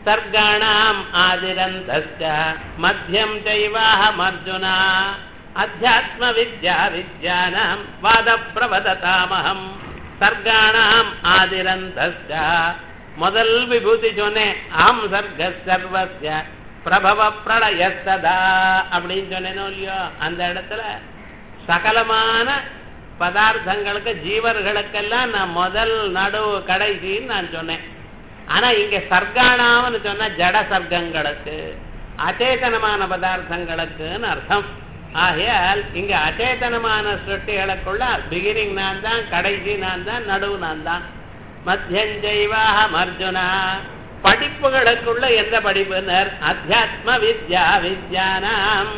சர்க்காணாம் ஆதிரந்தஸ்ய மத்தியம் செய்வாஹமர்ஜுனா அத்தியாத்ம வித்யா வித்யானாம் வாத பிரவததாமகம் சர்க்காணாம் ஆதிரந்தஸ்ய முதல் விபூதி சொன்னேன் ஆம் சர்க்க சர்வஸ்ய பிரபவ பிரளயஸ்ததா அப்படின்னு சொன்னேனோ இல்லையோ அந்த இடத்துல சகலமான பதார்த்தங்களுக்கு ஜீவர்களுக்கெல்லாம் நான் முதல் நடுவு கடைசின்னு நான் சொன்னேன் ஆனா இங்க சர்க்கானாம்னு சொன்ன ஜட சர்க்கங்களுக்கு அச்சேதனமான பதார்த்தங்களுக்குன்னு அர்த்தம் ஆகையால் இங்க அச்சேதனமான சிருஷ்டிகளுக்குள்ள பிகினிங் நான் தான் கடைசி நான் தான் நடுவு நான் தான் மத்தியஞ்சைவாகம் அர்ஜுனா படிப்புகளுக்குள்ள எந்த படிப்புனர் அத்தியாத்ம வித்யா வித்யானாம்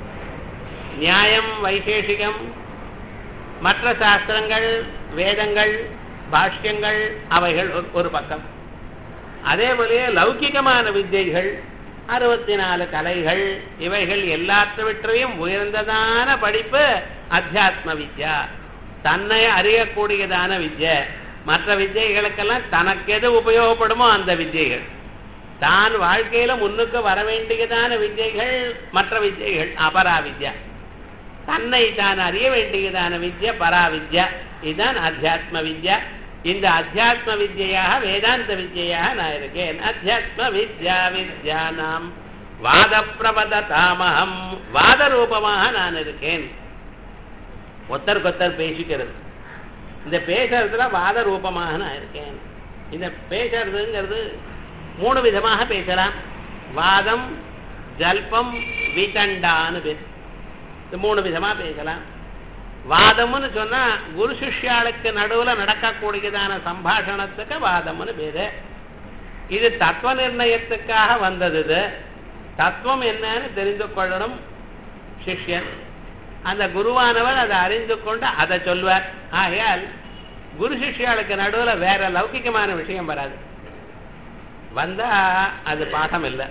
நியாயம் வைசேஷிகம் மற்ற சாஸ்திரங்கள் வேதங்கள் பாஷ்யங்கள் அவைகள் ஒரு- ஒரு பக்கம் அதே போலயே லௌகிகமான வித்தைகள் அறுபத்தி நாலு கலைகள் இவைகள் எல்லாத்தவற்றையும் உயர்ந்ததான படிப்பு அத்தியாத்ம வித்யா தன்னை அறியக்கூடியதான வித்யை மற்ற வித்யைகளுக்கெல்லாம் தனக்கு எது உபயோகப்படுமோ அந்த வித்யைகள் தான் வாழ்க்கையில முன்னுக்கு வர வேண்டியதான வித்யைகள் மற்ற வித்யைகள் அபரா வித்யா தன்னை தான் அறிய வேண்டியதான வித்யா பராவித்யா இதுதான் அத்தியாத்ம வித்யா இந்த அத்தியாத்ம வித்யாக வேதாந்த வித்யாக நான் இருக்கேன் அத்தியாத்ம வித்யா வித்யானாம் வாத பிரபததாமகம் வாத ரூபமாக நான் இருக்கேன் ஒத்தருக்கு ஒத்தர் பேசிக்கிறது இந்த பேசுறதுல வாத ரூபமாக நான் இருக்கேன் இந்த பேசுறதுங்கிறது மூணு விதமாக பேசலாம் வாதம் ஜல்பம் விதண்டான்னு பேர் இது மூணு விதமா பேசலாம் வாதம்னு சொன்னா குரு சிஷ்யாளுக்கு நடுவுல நடக்கக்கூடியதான சம்பாஷணத்துக்கு வாதம்னு பேரு இது தத்துவ நிர்ணயத்துக்காக வந்தது இது தத்துவம் என்னன்னு தெரிந்து கொள்ளணும் சிஷ்யன் அந்த குருவானவர் அதை அறிந்து கொண்டு அதை சொல்வார் ஆகையால் குரு சிஷ்யாளுக்கு நடுவுல வேற லௌகிகமான விஷயம் வராது வந்தா அது பாடம் இல்லை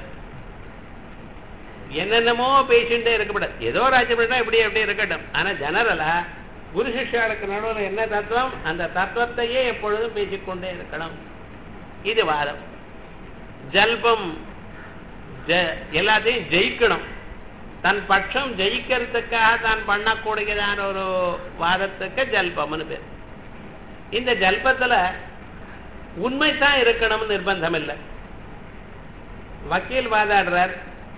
என்னென்னமோ பேசிட்டே இருக்கக்கூடாது ஏதோ ராஜ்யப்பட்டா இப்படி எப்படி இருக்கட்டும் ஆனா ஜெனரலா குரு சிஷ்யாளுக்கு நடுவில் என்ன தத்துவம் அந்த தத்துவத்தையே எப்பொழுதும் பேசிக்கொண்டே இருக்கணும் இது வாதம் ஜல்பம் ஜ- எல்லாத்தையும் ஜெயிக்கணும் தன் பட்சம் ஜெயிக்கிறதுக்காக தான் பண்ணக்கூடியதான ஒரு வாதத்துக்கு ஜல்பம்னு பேர் இந்த ஜல்பத்துல உண்மைதான் இருக்கணும்னு நிர்பந்தம் இல்லை வக்கீல் வாதாடுறார்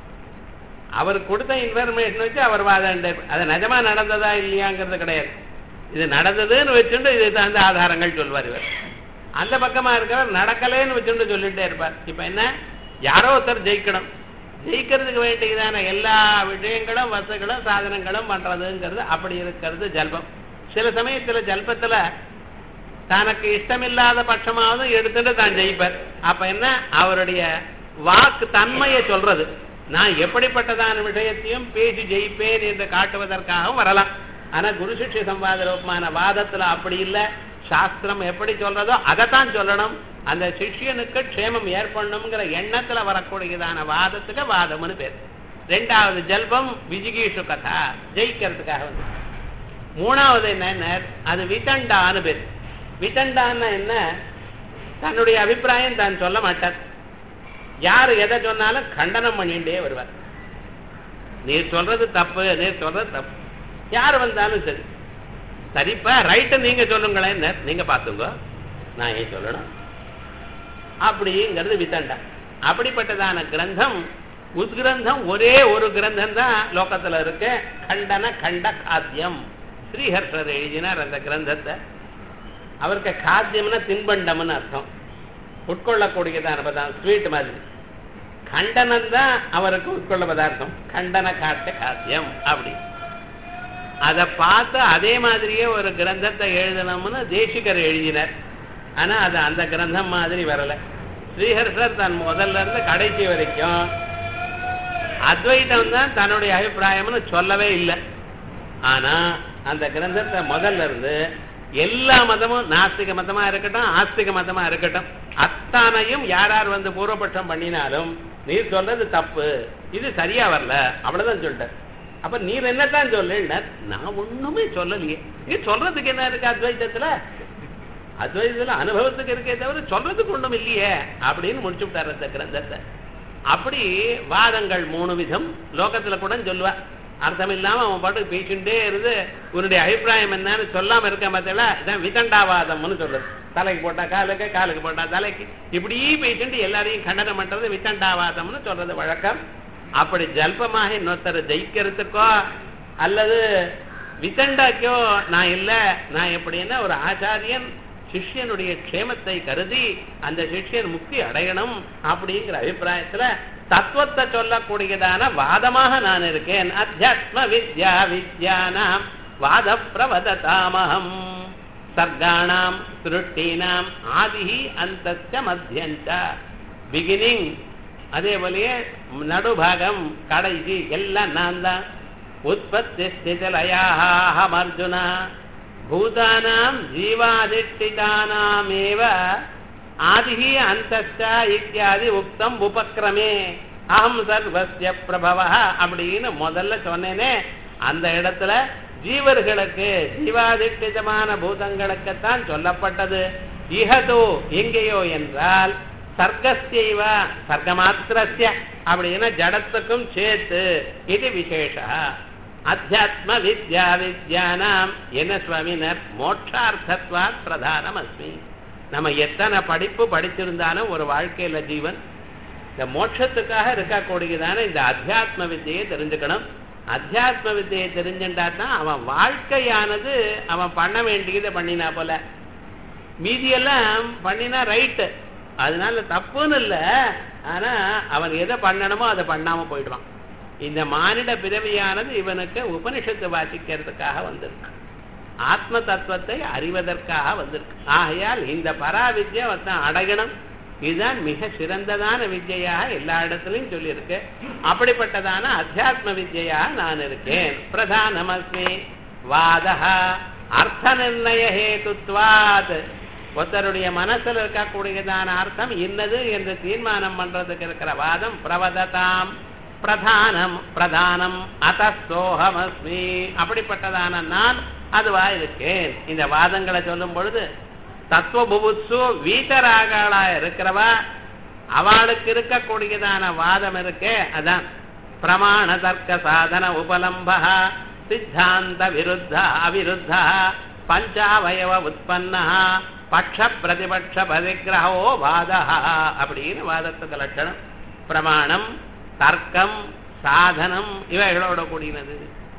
அவர் கொடுத்த இன்ஃபர்மேஷன் வச்சு அவர் வாதாண்டார் அது நிஜமா நடந்ததா இல்லையாங்கிறது கிடையாது இது நடந்ததுன்னு வச்சுட்டு இது தகுந்த ஆதாரங்கள் சொல்வார் இவர் அந்த பக்கமா இருக்கிறவர் நடக்கலைன்னு வச்சுட்டு சொல்லிட்டே இருப்பார் இப்ப என்ன யாரோ ஒருத்தர் ஜெயிக்கணும் ஜெயிக்கிறதுக்கு வேண்டியதான எல்லா விஷயங்களும் வசதிகளும் சாதனங்களும் பண்றதுங்கிறது அப்படி இருக்கிறது ஜல்பம் சில சமயத்துல ஜல்பத்துல தனக்கு இஷ்டமில்லாத பட்சமாவது எடுத்துட்டு தான் ஜெயிப்பார் அப்ப என்ன அவருடைய வாக்கு தன்மையை சொல்றது நான் எப்படிப்பட்டதான விஷயத்தையும் பேசி ஜெயிப்பேன் என்று காட்டுவதற்காகவும் வரலாம் ஆனா குரு சிஷ்ய சம்வாத ரூபமான வாதத்துல அப்படி இல்லை சாஸ்திரம் எப்படி சொல்றதோ அதைத்தான் சொல்லணும் அந்த சிஷ்யனுக்கு க்ஷேமம் ஏற்படணுங்கிற எண்ணத்துல வரக்கூடியதான வாதத்துக்கு வாதம்னு பேர் ரெண்டாவது ஜல்பம் விஜிகீஷு கதா ஜெயிக்கிறதுக்காக வந்து மூணாவது என்ன அது விதண்டான்னு பேர் விதண்டான்னா என்ன தன்னுடைய அபிப்பிராயம் தான் சொல்ல மாட்டார் யார் எதை சொன்னாலும் கண்டனம் பண்ணிட்டே வருவார் நீர் சொல்றது தப்பு நீர் சொல்றது தப்பு யார் வந்தாலும் சரி சரிப்பா ரைட்டு நீங்க சொல்லுங்களேன் நீங்க பார்த்துங்க நான் ஏன் சொல்லணும் அப்படிங்கிறது வித்தண்டா அப்படிப்பட்டதான கிரந்தம் உத்கிரந்தம் ஒரே ஒரு கிரந்தம் தான் லோகத்துல இருக்கு கண்டன கண்ட காத்தியம் ஸ்ரீஹர்ஷர் எழுதினார் அந்த கிரந்தத்தை அவருக்கு காத்தியம்னா தின்பண்டம்னு அர்த்தம் உட்கொள்ளக்கூடியதான பதார்த்தம் ஸ்வீட் மாதிரி கண்டனம் தான் அவருக்கு உட்கொள்ள பதார்த்தம் கண்டன காட்ட காத்தியம் அப்படி அதை பார்த்து அதே மாதிரியே ஒரு கிரந்தத்தை எழுதணும்னு தேசிகர் எழுதினார் ஆனா அது அந்த கிரந்தம் மாதிரி வரல ஸ்ரீஹர்ஷர் தன் முதல்ல இருந்து கடைசி வரைக்கும் அத்வைதம் தான் தன்னுடைய அபிப்பிராயம்னு சொல்லவே இல்லை ஆனா அந்த கிரந்தத்தை முதல்ல இருந்து எல்லா மதமும் நாஸ்திக மதமா இருக்கட்டும் ஆஸ்திக மதமா இருக்கட்டும் அத்தானையும் யார் யார் வந்து பூர்வபட்சம் பண்ணினாலும் நீர் சொல்றது தப்பு இது சரியா வரல அவ்வளவுதான் சொல்லிட்டார் அப்ப நீர் என்னத்தான் சொல்ல நான் ஒண்ணுமே சொல்லலையே நீ சொல்றதுக்கு என்ன இருக்கு அத்வைத்தத்துல அத்வைதத்துல அனுபவத்துக்கு இருக்கே தவிர சொல்றதுக்கு ஒண்ணும் இல்லையே அப்படின்னு முடிச்சு விட்டார் அந்த கிரந்தத்தை அப்படி வாதங்கள் மூணு விதம் லோகத்துல கூட சொல்லுவா அர்த்தம் இல்லாம அவன் பாட்டுக்கு பேசிட்டே இருந்து உன்னுடைய அபிப்பிராயம் என்னன்னு சொல்லாம இருக்க பார்த்தல இதான் விதண்டாவாதம்னு சொல்றது தலைக்கு போட்டா காலுக்கு காலுக்கு போட்டா தலைக்கு இப்படி பேசிட்டு எல்லாரையும் கண்டனம் பண்றது விதண்டாவாதம்னு சொல்றது வழக்கம் அப்படி ஜல்பமாக இன்னொருத்தர் ஜெயிக்கிறதுக்கோ அல்லது விதண்டாக்கோ நான் இல்ல நான் எப்படின்னா ஒரு ஆச்சாரியன் சிஷ்யனுடைய க்ஷேமத்தை கருதி அந்த சிஷ்யன் முக்தி அடையணும் அப்படிங்கிற அபிப்பிராயத்துல தத்துவத்தை சொல்லக்கூடியதான வாதமாக நான் இருக்கேன் அத்தியாத்ம வித்யா வித்யானாம் வாத பிரவததாமகம் சர்க்காணாம் சிருஷ்டீனாம் ஆதிஹி அந்த மத்தியஞ்ச பிகினிங் அதே போலயே நடுபாகம் கடைசி எல்லாம் நான் தான் உற்பத்தி ஸ்திதிலயாஹம் அர்ஜுனா பூதானாம் ஜீவாதிஷ்டிதானாமேவ ஆதிஹி அந்தச்ச இத்தியாதி உக்தம் உபக்கிரமே அகம் சர்வஸ்ய பிரபவ அப்படின்னு முதல்ல சொன்னேனே அந்த இடத்துல ஜீவர்களுக்கு ஜீவாதிஷ்டிதமான பூதங்களுக்குத்தான் சொல்லப்பட்டது இஹதோ எங்கேயோ என்றால் சர்க்கஸ்யைவ சர்க்க மாத்திரஸ்ய அப்படின்னா ஜடத்துக்கும் சேர்த்து இது விசேஷா அத்தியாத்ம வித்யா வித்யானாம் என்ன சுவாமினர் மோட்சார்த்தத்வாத் பிரதானம் அஸ்மி நம்ம எத்தனை படிப்பு படிச்சிருந்தாலும் ஒரு வாழ்க்கையில ஜீவன் இந்த மோட்சத்துக்காக இருக்கக்கூடியதான இந்த அத்தியாத்ம வித்தியை தெரிஞ்சுக்கணும் அத்தியாத்ம வித்தியை தெரிஞ்சுட்டா தான் அவன் வாழ்க்கையானது அவன் பண்ண வேண்டியதை பண்ணினா போல மீதியெல்லாம் பண்ணினா ரைட்டு அதனால தப்புன்னு இல்லை ஆனா அவன் எதை பண்ணணுமோ அதை பண்ணாம போயிடுவான் இந்த மானிட பிறவியானது இவனுக்கு உபனிஷத்து வாசிக்கிறதுக்காக வந்திருக்கு ஆத்ம தத்துவத்தை அறிவதற்காக வந்திருக்கு ஆகையால் இந்த பராவித்யை அவன் அடையணும் இதுதான் மிக சிறந்ததான வித்யாக எல்லா இடத்துலையும் சொல்லியிருக்கு அப்படிப்பட்டதான அத்தியாத்ம வித்யாக நான் இருக்கேன் பிரதானமஸ்மி வாதா அர்த்த நிர்ணய ஹேதுத்வாத் ஒருத்தருடைய மனசுல இருக்கக்கூடியதான அர்த்தம் இன்னது என்று தீர்மானம் பண்றதுக்கு இருக்கிற வாதம் பிரவததாம் பிரதானம் பிரதானம் அத்தோகமஸ்மி அப்படிப்பட்டதான நான் அதுவா இருக்கேன் இந்த வாதங்களை சொல்லும் பொழுது தத்துவ புபுத்சு வீட்டராகளா இருக்கிறவா அவளுக்கு இருக்கக்கூடியதான வாதம் இருக்கே அதான் பிரமாண தர்க்க சாதன உபலம்ப சித்தாந்த விருத்த அவிருத்த பஞ்சாவயவ உற்பன்ன பக்ஷ பிரதிபக்ஷ பரிகிரகோ வாத அப்படின்னு வாதத்துக்கு லட்சணம் பிரமாணம் தர்க்கம் சாதனம் இவைகளோட கூடினது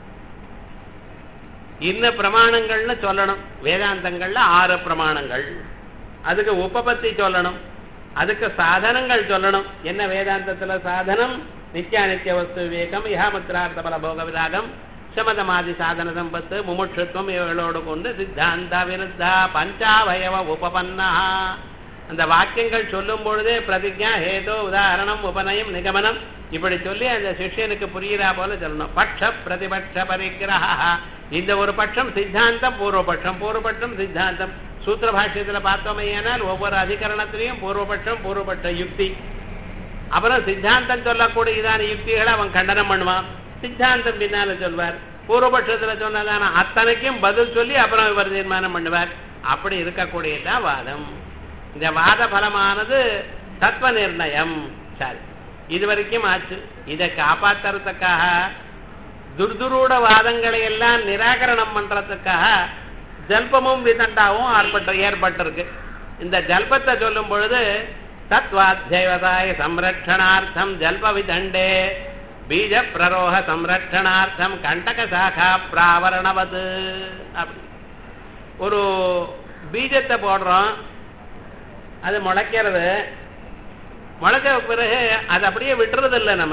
இன்ன பிரமாணங்கள்னு சொல்லணும் வேதாந்தங்கள்ல ஆறு பிரமாணங்கள் அதுக்கு உபபத்தி சொல்லணும் அதுக்கு சாதனங்கள் சொல்லணும் என்ன வேதாந்தத்துல சாதனம் நித்யானித்ய வஸ்து விவேகம் இஹாமத்ரார்த்த பல போக விராகம் சமதமாதி சாதன சம்பத்து முமுட்சத்துவம் இவைகளோடு கொண்டு சித்தாந்த விருத்தா பஞ்சாவயவ உபபன்னா அந்த வாக்கியங்கள் சொல்லும் பொழுதே பிரதிஜா ஹேதோ உதாரணம் உபநயம் நிகமனம் இப்படி சொல்லி அந்த சிஷ்யனுக்கு புரியுறா போல சொல்லணும் பட்ச பிரதிபட்ச பரிகிரக இந்த ஒரு பட்சம் சித்தாந்தம் பூர்வபட்சம் பூர்வபட்சம் சித்தாந்தம் சூத்திர பாஷ்யத்துல பார்த்தோமையானால் ஒவ்வொரு அதிகரணத்திலையும் பூர்வபட்சம் பூர்வபட்ச யுக்தி அப்புறம் சித்தாந்தம் சொல்லக்கூடியதான யுக்திகளை அவன் கண்டனம் பண்ணுவான் சித்தாந்தம் பின்னால சொல்வார் பூர்வபட்சத்துல சொன்னதான அத்தனைக்கும் பதில் சொல்லி அப்புறம் இவர் தீர்மானம் பண்ணுவார் அப்படி இருக்கக்கூடியதான் வாதம் இந்த வாத பலமானது தத்துவ நிர்ணயம் சரி இது வரைக்கும் ஆச்சு இதை காப்பாத்துறதுக்காக துர்துரூட வாதங்களை எல்லாம் நிராகரணம் பண்றதுக்காக ஜல்பமும் விதண்டாவும் ஏற்பட்டு ஏற்பட்டிருக்கு இந்த ஜல்பத்தை சொல்லும் பொழுது தத்வாத்தியவதாய சம்ரட்சணார்த்தம் ஜல்ப விதண்டே பீஜ பிரரோக சம்ரட்சணார்த்தம் கண்டக சாகா பிராவரணவது அப்படி ஒரு பீஜத்தை போடுறோம் அது முளைக்கிறது முளைச்ச பிறகு அது அப்படியே விட்டுறது இல்லை நம்ம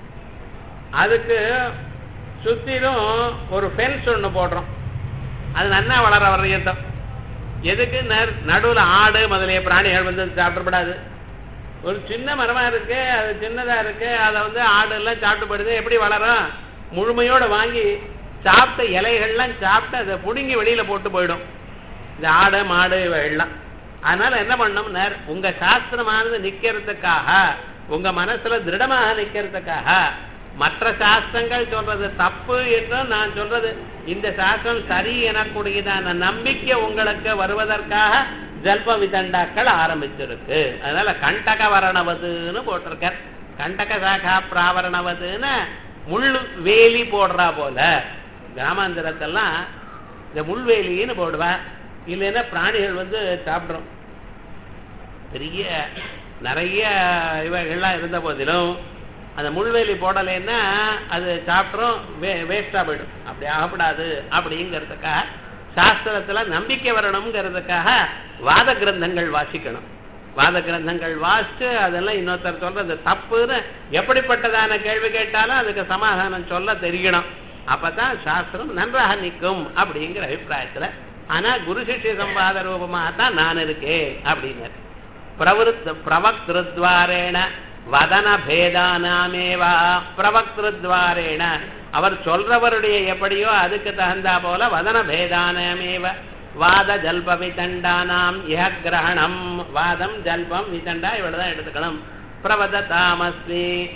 அதுக்கு சுத்திலும் ஒரு ஃபென்ஸ் ஒன்று போடுறோம் அது நன்னா வளர வரையட்டும் எதுக்கு நடுவில் ஆடு முதலிய பிராணிகள் வந்து சாப்பிடப்படாது ஒரு சின்ன மரமா இருக்கு அது சின்னதா இருக்கு அதை வந்து ஆடு எல்லாம் சாப்பிட்டு போயிடுது எப்படி வளரும் முழுமையோட வாங்கி சாப்பிட்ட இலைகள்லாம் சாப்பிட்டு அதை புடுங்கி வெளியில போட்டு போயிடும் இந்த ஆடு மாடு எல்லாம் அதனால என்ன பண்ணோம்னா உங்க சாஸ்திரமானது நிக்கிறதுக்காக உங்க மனசுல திருடமாக நிக்கிறதுக்காக மற்ற சாஸ்திரங்கள் சொல்றது தப்பு என்றும் நான் சொல்றது இந்த சாஸ்திரம் சரி எனக்கூடியதான நம்பிக்கை உங்களுக்கு வருவதற்காக ஜல்ப விதண்டாக்கள் ஆரம்பிச்சிருக்கு அதனால கண்டக வரணவதுன்னு போட்டிருக்கார் கண்டக சாகா பிராவரணவதுன்னு முள்ளு வேலி போடுறா போல கிராமாந்திரத்தெல்லாம் இந்த முள்வேலின்னு போடுவா இல்லைன்னா பிராணிகள் வந்து சாப்பிட்றோம் பெரிய நிறைய இவைகள்லாம் இருந்த போதிலும் அந்த முள்வேலி போடலைன்னா அது சாப்பிட்றோம் வே வேஸ்டாக போயிடும் அப்படி ஆகப்படாது அப்படிங்கிறதுக்காக சாஸ்திரத்துல நம்பிக்கை வரணுங்கிறதுக்காக வாத கிரந்தங்கள் வாசிக்கணும் வாத கிரந்தங்கள் வாசிச்சு அதெல்லாம் இன்னொருத்தர் சொல்றது தப்புன்னு எப்படிப்பட்டதான கேள்வி கேட்டாலும் அதுக்கு சமாதானம் சொல்ல தெரியணும் அப்பதான் சாஸ்திரம் நன்றாக நிற்கும் அப்படிங்கிற அபிப்பிராயத்துல ஆனா குரு சிஷ்ய சம்பாத ரூபமாக தான் நான் இருக்கேன் அப்படின்னாரு பிரவருத் பிரவக்திருத்வாரேண வதன பேதானாமேவா பிரவக்திருத்வாரேண அவர் சொல்றவருடைய எப்படியோ அதுக்கு தகுந்தா போல வதன பேதானமேவ வாத ஜல்ப விதண்டானாம் இஹ கிரகணம் வாதம் ஜல்பம் விதண்டா இவ்வளவுதான் எடுத்துக்கணும் பிரவத தாமஸ்மி